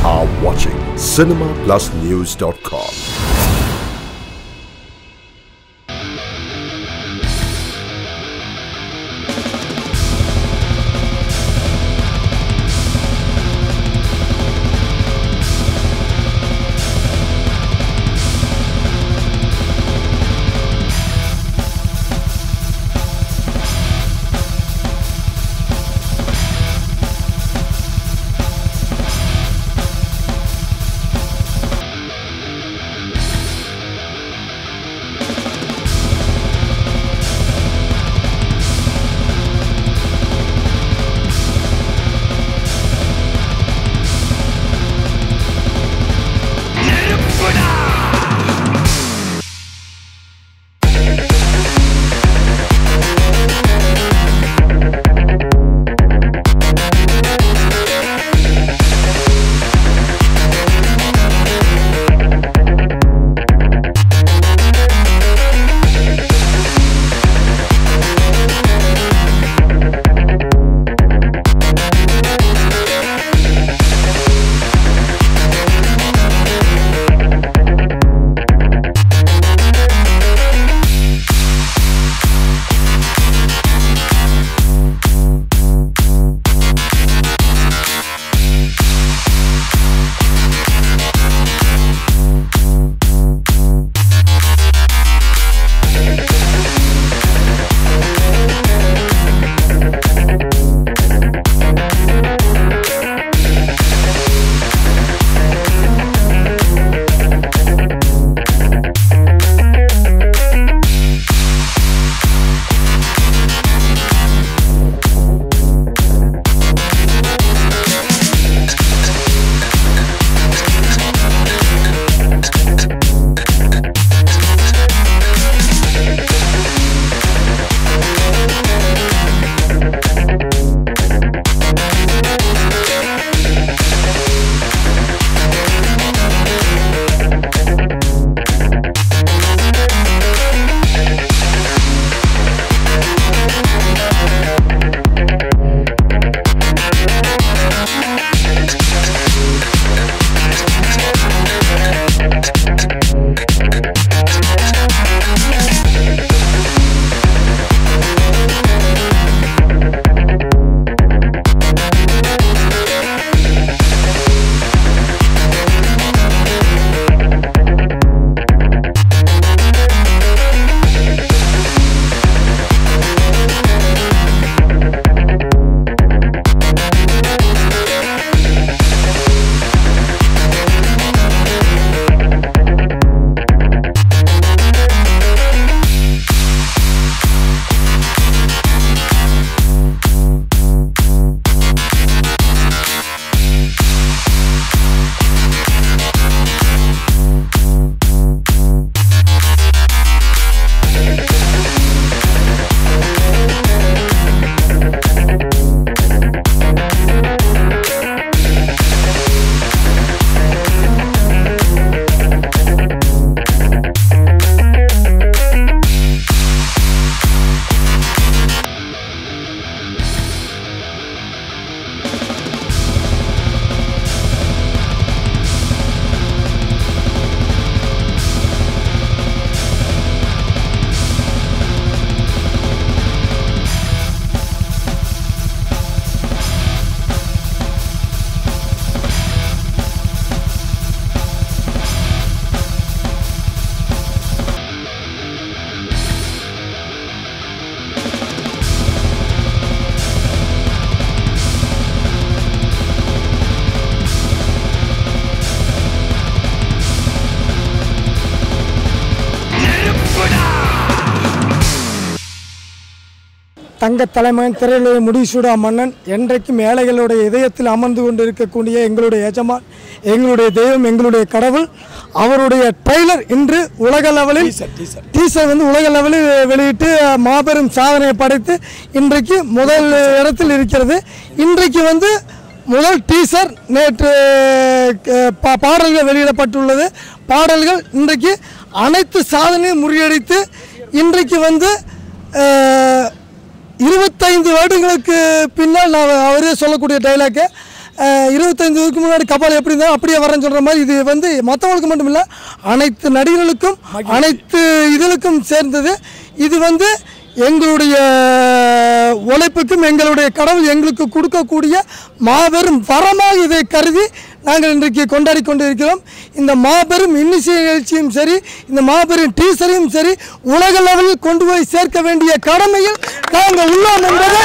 are watching cinemaplusnews.com. தங்க தலைமகன் திரையுலக முடிசூடா மன்னன் என்றைக்கும் ஏழைகளுடைய இதயத்தில் அமர்ந்து கொண்டிருக்கக்கூடிய எங்களுடைய எஜமான் எங்களுடைய தெய்வம் எங்களுடைய கடவுள் அவருடைய ட்ரெய்லர் இன்று உலக லெவலில் டீசர் வந்து உலக லெவலில் வெளியிட்டு மாபெரும் சாதனையை படைத்து இன்றைக்கு முதல் இடத்தில் இருக்கிறது இன்றைக்கு வந்து முதல் டீசர் நேற்று அஹ், பா- பாடல்கள் வெளியிடப்பட்டுள்ளது பாடல்கள் இன்றைக்கு அனைத்து சாதனையும் முறியடித்து இன்றைக்கு வந்து அஹ், இருபத்தைந்து வருடங்களுக்கு பின்னால் நான் அவரே சொல்லக்கூடிய டைலாக்கு அஹ், இருபத்தைந்து இதுக்கு முன்னாடி கபால் எப்படி இருந்தாலும் அப்படியே வரேன்னு சொல்கிற மாதிரி இது வந்து மற்றவங்களுக்கு மட்டும் இல்லை அனைத்து நடிகர்களுக்கும் அனைத்து இதுகளுக்கும் சேர்ந்தது இது வந்து எங்களுடைய உழைப்புக்கும் எங்களுடைய கடவுள் எங்களுக்கு கொடுக்கக்கூடிய மாபெரும் வரமாக இதை கருதி நாங்கள் இன்றைக்கு கொண்டாடி கொண்டிருக்கிறோம் இந்த மாபெரும் இன்னிசை நிகழ்ச்சியும் சரி இந்த மாபெரும் டீசரையும் சரி உலக லெவலில் கொண்டு போய் சேர்க்க வேண்டிய கடமையில் நாங்கள் உள்ளோம் என்பதை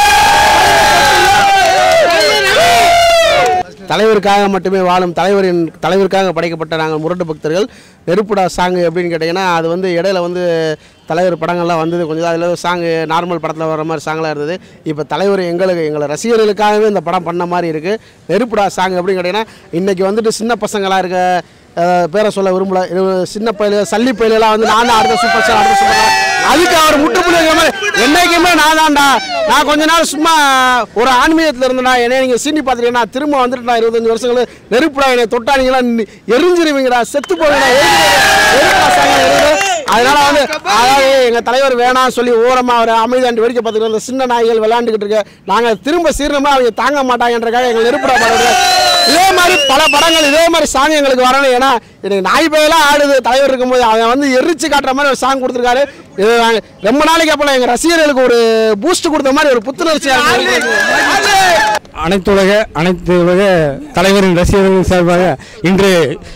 தலைவருக்காக மட்டுமே வாழும் தலைவரின் தலைவருக்காக படைக்கப்பட்ட நாங்கள் முரட்டு பக்தர்கள் நெருப்புடா சாங் எப்படின்னு கேட்டிங்கன்னா அது வந்து இடையில வந்து தலைவர் படங்கள்லாம் வந்தது கொஞ்சம் அதில் சாங்கு நார்மல் படத்தில் வர மாதிரி சாங்லாம் இருந்தது இப்போ தலைவர் எங்களுக்கு எங்களை ரசிகர்களுக்காகவே இந்த படம் பண்ண மாதிரி இருக்குது நெருப்புடா சாங் எப்படின்னு கேட்டிங்கன்னா இன்றைக்கி வந்துட்டு சின்ன பசங்களாக இருக்க அஹ், பேரை சொல்ல விரும்பல இது சின்ன பயில சல்லி பயிலெல்லாம் வந்து நான் தான் அடுத்த சூப்பர் ஸ்டார் அடுத்த சூப்பர் ஸ்டார் அதுக்கு அவர் முட்டுப்புள்ளி வைக்கிற மாதிரி என்னைக்குமே நான் தான்டா நான் கொஞ்ச நாள் சும்மா ஒரு ஆன்மீகத்தில் இருந்தேனா என்னை நீங்கள் சீனி பார்த்துட்டீங்கன்னா திரும்ப வந்துட்டு நான் இருபத்தஞ்சு வருஷங்கள் நெருப்புடா என்னை தொட்டானீங்களா நி- எரிஞ்சிருவீங்கடா செத்து போவீங்கடா எரிஞ்சிருவீங்கடா, சாங்க எரியுது. அதனால வந்து அதாவது எங்க தலைவர் வேணாம் சொல்லி ஓரமா அவர் அமைதியாண்டு வேடிக்கை பார்த்துட்டு இருந்த சின்ன நாய்கள் விளையாண்டுக்கிட்டு இருக்க நாங்க திரும்ப சீரணமா அவங்க தாங்க மாட்டாங்கன்றக்காக எங்க நெருப்புடா பாடுறது இதே மாதிரி பல படங்கள் இதே மாதிரி சாங் எங்களுக்கு வரணும் ஏன்னா எனக்கு நாய் பையெல்லாம் ஆடுது தலைவர் இருக்கும்போது அவன் வந்து எரிச்சு காட்டுற மாதிரி ஒரு சாங் கொடுத்துருக்காரு இது நாங்க ரொம்ப நாளைக்கு அப்புறம் எங்க ரசிகர்களுக்கு ஒரு பூஸ்ட் கொடுத்த மாதிரி ஒரு புத்துணர்ச்சியா இருக்கு அனைத்துலக அனைத்து உலக தலைவரின் ரசிகர்கள் சார்பாக இன்று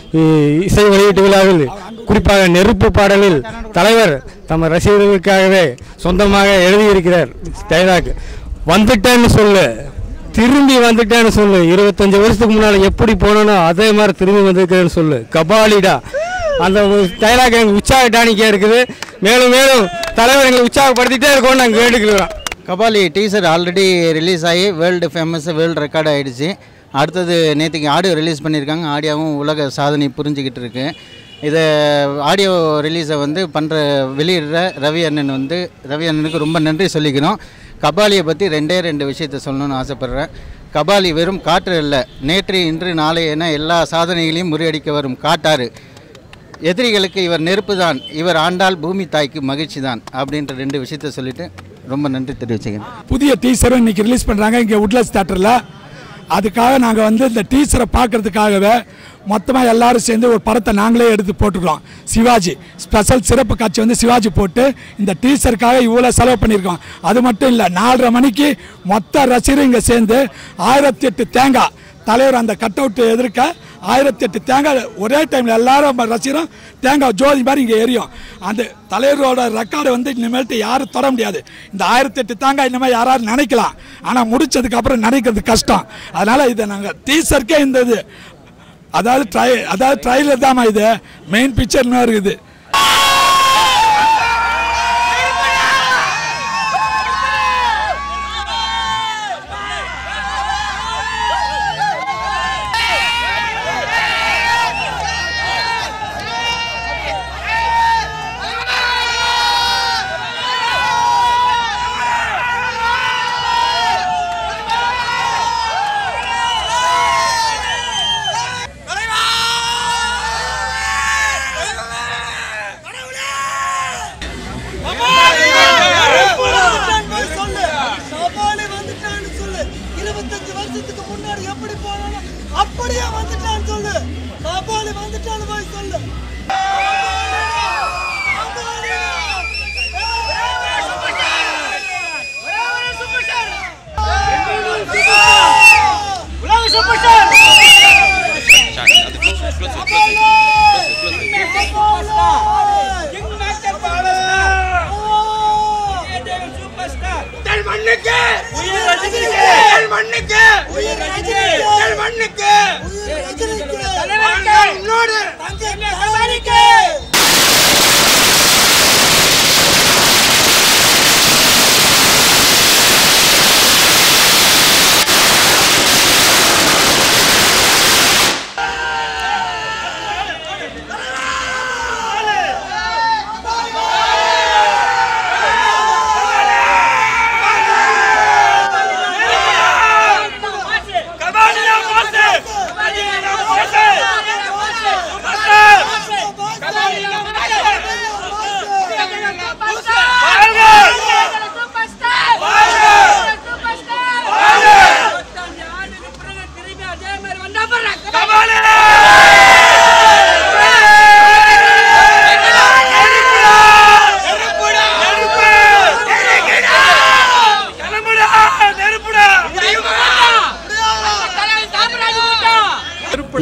இ- இசை வெளியீட்டு விழாவில் குறிப்பாக நெருப்பு பாடலில் தலைவர் தம் ரசிகர்களுக்காகவே சொந்தமாக எழுதியிருக்கிறார் டைலாக் வந்துட்டேன்னு சொல்லு திரும்பி வந்துட்டேன்னு சொல்லு இருபத்தஞ்சு வருஷத்துக்கு முன்னால் எப்படி போனனோ அதே மாதிரி திரும்பி வந்திருக்கிறேன்னு சொல்லு கபாலிடா அந்த டைலாக் எங்களுக்கு உற்சாக டானிக்காக இருக்குது மேலும் மேலும் தலைவர் எங்களை உற்சாகப்படுத்திட்டே இருக்கோம்னு நாங்கள் கேட்டுக்கிறோம் கபாலி டீசர் ஆல்ரெடி ரிலீஸ் ஆகி வேர்ல்டு ஃபேமஸ் வேர்ல்டு ரெக்கார்ட் ஆகிடுச்சு அடுத்தது நேற்றுக்கு ஆடியோ ரிலீஸ் பண்ணியிருக்காங்க ஆடியோவும் உலக சாதனை புரிஞ்சுக்கிட்டு இருக்கு இதை ஆடியோ ரிலீஸை வந்து பண்ணுற வெளியிடுற ரவி அண்ணன் வந்து ரவி அண்ணனுக்கு ரொம்ப நன்றி சொல்லிக்கிறோம் கபாலியை பற்றி ரெண்டே ரெண்டு விஷயத்த சொல்லணும்னு ஆசைப்பட்றேன் கபாலி வெறும் காற்று இல்லை நேற்று இன்று நாளை என எல்லா சாதனைகளையும் முறியடிக்க வரும் காட்டாறு எதிரிகளுக்கு இவர் நெருப்பு தான் இவர் ஆண்டால் பூமி தாய்க்கு மகிழ்ச்சி தான் அப்படின்ற ரெண்டு விஷயத்த சொல்லிட்டு ரொம்ப நன்றி தெரிவிச்சுக்கிறேன் புதிய டீசரும் இன்னைக்கு ரிலீஸ் பண்ணுறாங்க இங்கே உட்லஸ் தேட்டரில் அதுக்காக நாங்கள் வந்து இந்த டீசரை பார்க்கறதுக்காகவே மொத்தமாக எல்லாரும் சேர்ந்து ஒரு படத்தை நாங்களே எடுத்து போட்டிருக்கோம் சிவாஜி ஸ்பெஷல் சிறப்பு காட்சி வந்து சிவாஜி போட்டு இந்த டீசருக்காக இவ்வளோ செலவு பண்ணியிருக்கோம் அது மட்டும் இல்லை நாலரை மணிக்கு மொத்த ரசிகரும் இங்கே சேர்ந்து ஆயிரத்தி எட்டு தேங்காய் தலைவர் அந்த கட் அவுட் எதிர்க்க ஆயிரத்தி எட்டு தேங்காய் ஒரே டைமில் எல்லாரும் ரசிகரும் தேங்காய் ஜோதி மாதிரி இங்கே எரியும் அந்த தலைவரோட ரெக்கார்டை வந்து இனிமேல்ட்டு யாரும் தொட முடியாது இந்த ஆயிரத்தி எட்டு தேங்காய் இனிமேல் யாராவது நினைக்கலாம் ஆனால் முடிச்சதுக்கு அப்புறம் நினைக்கிறது கஷ்டம் அதனால் இதை நாங்கள் டீசருக்கே இந்த இது அதாவது ட்ரை அதாவது ட்ரைலர் தாம்மா இது மெயின் பிக்சர் இன்னும் இருக்குது சவாலி வந்துட்டான்னு சொல்லு இருபத்தஞ்சு வருஷத்துக்கு முன்னாடி எப்படி போனாலும் அப்படியே வந்துட்டான்னு சொல்லு சவாலி வந்துட்டான்னு போய் சொல்லு கபாலியா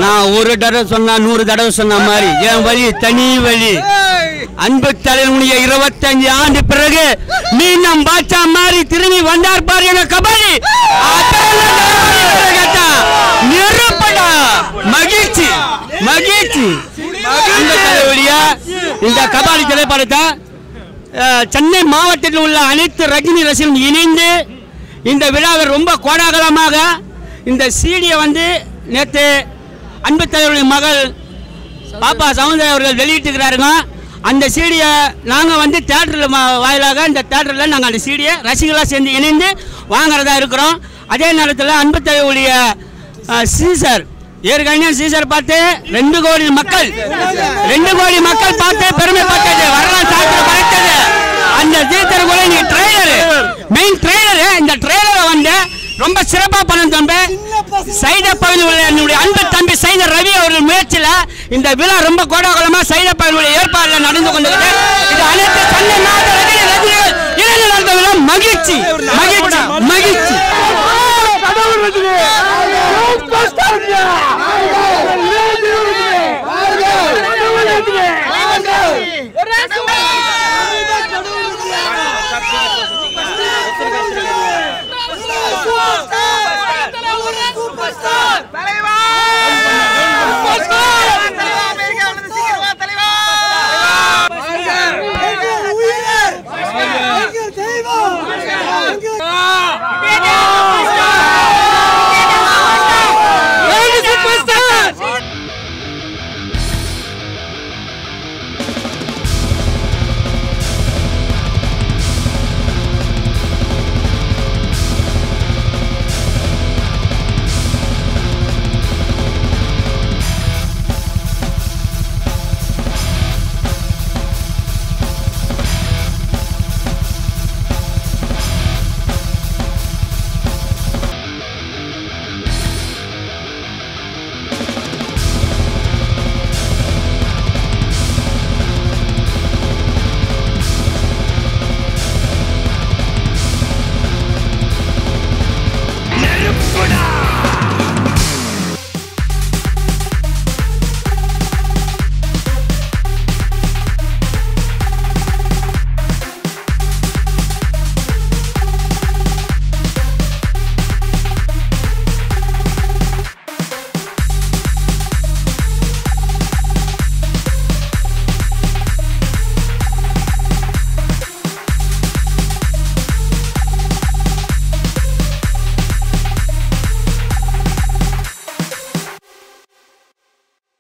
நான் ஒரு தடவை சொன்னா நூறு தடவை சொன்ன மாதிரி என் வழி தனி வழி அன்பு தலைவனுடைய இருபத்தஞ்சு ஆண்டு பிறகு மீண்டும் பாட்சா மாதிரி திரும்பி வந்தார் பாரு எங்க கபடி நெருப்படா மகிழ்ச்சி மகிழ்ச்சி அந்த தலைவலியா இந்த கபாடி திரைப்படத்தை அஹ், சென்னை மாவட்டத்தில் உள்ள அனைத்து ரஜினி ரசிகர்களும் இணைந்து இந்த விழாவை ரொம்ப கோலாகலமாக இந்த சீடியை வந்து நேற்று அன்பு தலைவருடைய மகள் பாப்பா சவுந்தர அவர்கள் வெளியிட்டிருக்கிறாருங்க அந்த சீடியை நாங்கள் வந்து தேட்டரில் வாயிலாக இந்த தேட்டரில் நாங்கள் அந்த சீடியை ரசிகர்களாக சேர்ந்து இணைந்து வாங்குறதா இருக்கிறோம் அதே நேரத்தில் அன்பு தலைவருடைய அஹ், சீசர் ஏற்கனவே சீசர் பார்த்து ரெண்டு கோடி மக்கள் ரெண்டு கோடி மக்கள் பார்த்து பெருமைப்பட்டது வரலாறு சாத்திரம் படைத்தது அந்த சீசர் கூட நீ ட்ரெய்லரு மெயின் ட்ரெய்லரு இந்த ட்ரெய்லரை வந்து ரொம்ப சிறப்பாக பண்ண தம்பி சைத பகுதியில் உள்ள என்னுடைய அன்பு தம்பி சைத ரவி அவர்கள் முயற்சியில் இந்த விழா ரொம்ப கோடாகோலமாக சைத பகுதியுடைய ஏற்பாடுல நடந்து கொண்டிருக்கு இது அனைத்து சென்னை மாவட்ட ரஜினி ரஜினிகள் இணைந்து நடந்த விழா மகிழ்ச்சி மகிழ்ச்சி மகிழ்ச்சி தெய்வம்